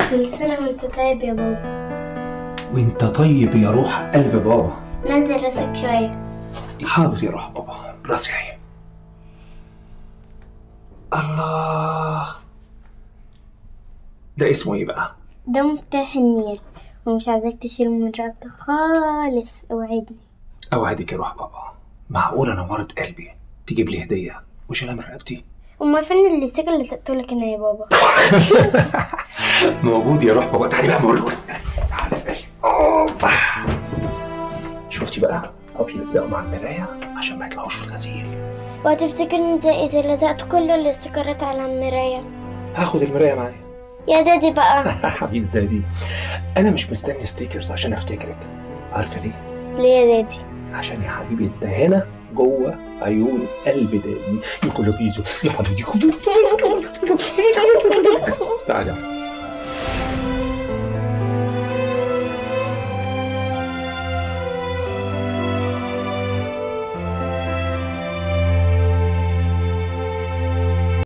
كل سنة وانت طيب يا بابا وانت طيب يا روح قلب بابا نزل راسك شوية حاضر يا روح بابا راسي اهي الله ده اسمه ايه بقى ده مفتاح النيل ومش عايزاك تشيل من رقبتك خالص اوعدني اوعدك يا روح بابا معقوله نورت قلبي تجيب لي هديه وشيلها من رقبتي امال فين الاستيكر اللي سقتهولك هنا يا بابا موجود يا روح بابا تعالي بقى مرور تعالي يا باشا أوبا. شفتي بقى ابي لزقوا مع المرايه عشان ما يطلعوش في الغسيل وهتفتكر انت اذا لزقت كل الاستيكرات على المراية هاخد المرايه معايا يا دادي بقى حبيبي دادي انا مش مستني ستيكرز عشان افتكرك عارفه ليه ليه يا دادي عشان يا حبيبي انت هنا جوه عيون قلب دادي يا كولوكيزو يا حبيبي تعالى